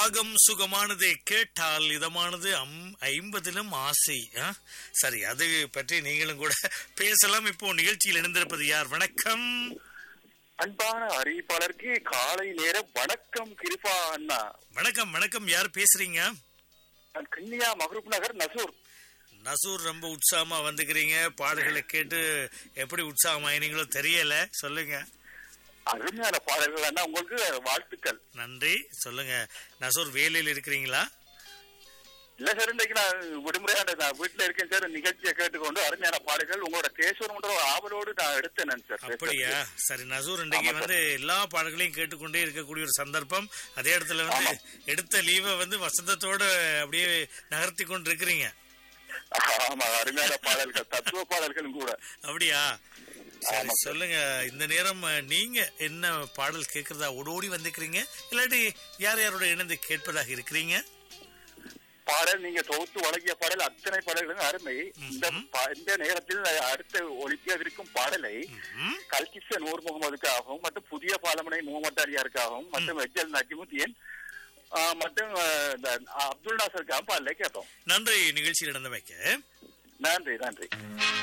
ராகம் சுகமானது கேட்டால் இதமானது அம் ஐம்பதிலும் ஆசை ஆ? சரி அது பற்றி நீங்களும் கூட பேசலாம் இப்போ நிகழ்ச்சியில் இணைந்திருப்பது யார் வணக்கம் அன்பான அறிவிப்பாளருக்கு காலை நேர வணக்கம் கிருபா அண்ணா வணக்கம் வணக்கம் யார் பேசுறீங்க நான் கிண்ணியா மஹரூப் நகர் நசூர் நசூர் ரொம்ப உற்சாகமா வந்துக்கிறீங்க பாடல்களை கேட்டு எப்படி உற்சாகமாயினீங்களோ தெரியல சொல்லுங்க அருமையான பாடல்கள் அண்ணா உங்களுக்கு வாழ்த்துக்கள் நன்றி சொல்லுங்க நசூர் வேலையில் இருக்கிறீங்களா இல்ல சார் இன்னைக்கு நான் விடுமுறையான நான் வீட்டுல இருக்கேன் சார் நிகழ்ச்சியை கேட்டுக்கொண்டு அருமையான பாடல்கள் உங்களோட பேசணும்ன்ற ஒரு ஆவலோடு நான் எடுத்தேன் சார் அப்படியா சரி நசூர் இன்றைக்கு ஆமா, வந்து எல்லா பாடல்களையும் கேட்டுக்கொண்டே இருக்கக்கூடிய ஒரு சந்தர்ப்பம் அதே இடத்துல வந்து எடுத்த லீவை வந்து வசந்தத்தோட அப்படியே நகர்த்தி கொண்டு இருக்கிறீங்க ஆமா அருமையான பாடல்கள் தத்துவ பாடல்களும் கூட அப்படியா சரி ஆமா, சார். சொல்லுங்க இந்த நேரம் அஹ், நீங்க என்ன பாடல் கேட்கறதா ஓடோடி வந்துக்கிறீங்க இல்லாட்டி யார் யாரோட இணைந்து கேட்பதாக இருக்கிறீங்க பாடல் நீங்க தொகுத்து வழங்கிய பாடல் அத்தனை பாடல்களும் அருமை இந்த பா- இந்த நேரத்தில் அடுத்த ஒலிப்பியவிருக்கும் பாடலை ம், கல்கிஸ்த நூர் முகமதுக்காகவும் மற்றும் புதிய பாலமனை முகமது அலியாருக்காகவும் மற்றும் எஜ்ஜல் நஜிமுத்தீன் ஆ, மற்றும் ஆ, இந்த அப்துல் நாசருக்காகவும் பாடலை கேட்டோம் நன்றி நிகழ்ச்சியில் நடந்தமைக்க நன்றி நன்றி